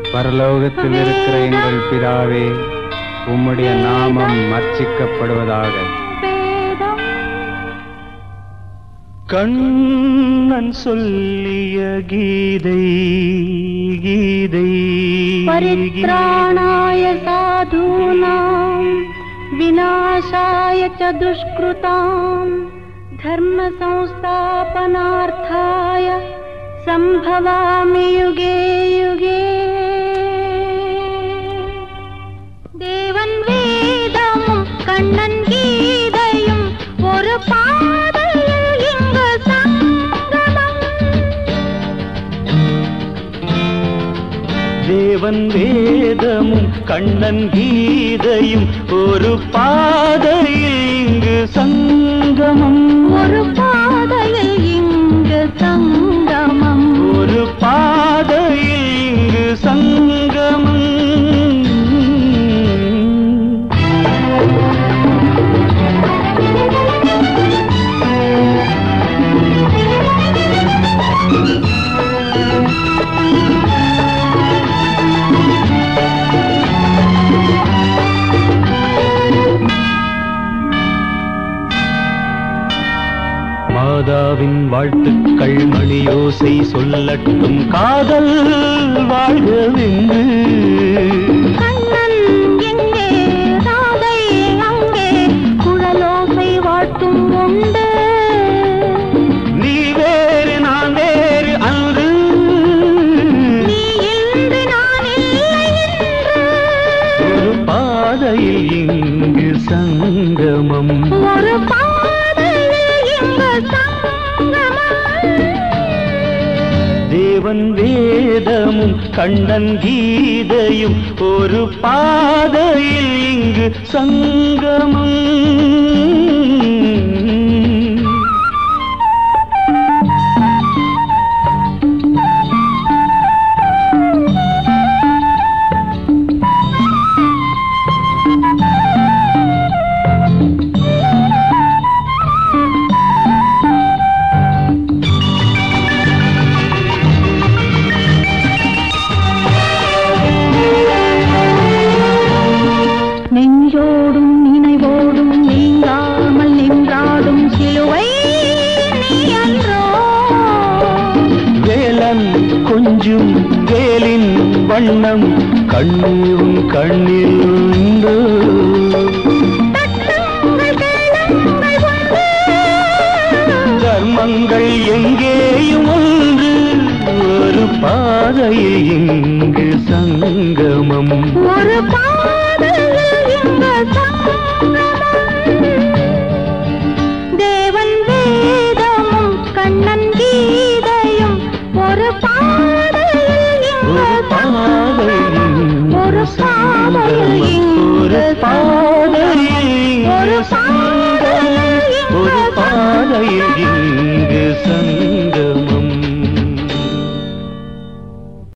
பரலோகத்தில் இருக்கிற எங்கள் பிதாவே உம்முடைய நாமம் அர்ச்சிக்கப்படுவதாக வேதம் கண்ணன் சொல்லிய கீதை கீதை परित्राणाय साधूनां विनाशाय च दुष्कृताम् धर्मसंस्थापनार्थाय सम्भवामि युगे युगे தேவன் வேதமும் கண்ணன் கீதையும் ஒரு பாதையில் இங்கு சங்கமம் தேவன் வேதமும் கண்ணன் கீதையும் ஒரு பாதையில் இங்கு சங்கமம் ஒரு பாதையில் இங்கு சங்கமம் ஒரு பாதையில் இங்கு சங்கமம் மாதாவின் வாழ்த்துக்கள் மணியோசை சொல்லட்டும் காதல் வாழ்கவென்று கண்ணன் எங்கே ராதை அங்கே குழலோசை வாழ்த்தும் உண்டு நீ வேறு நான் வேறு அன்று நீ இன்று நான் இல்லை என்று ஒரு பாதையில் இங்கு சங்கமம் ஒரு பாதையில் இங்கு சங்கமம் தேவன் வேதமும் கண்ணன் கீதையும் ஒரு பாதையில் இங்கு சங்கமம் நெஞ்சோடும் நினைவோடும் நீங்காமல் நின்றாடும் சிலுவை நீ அன்றோ வேலன் கொஞ்சும் வேலின் வண்ணம் கண்ணீரும் கண்ணில் உண்டு தட்டுங்கள் கேளுங்கள் ஒன்று தர்மங்கள் எங்கேயும் ஒன்று ஒரு பாதையில் இங்கு சங்கமம் ஒரு பாதையில்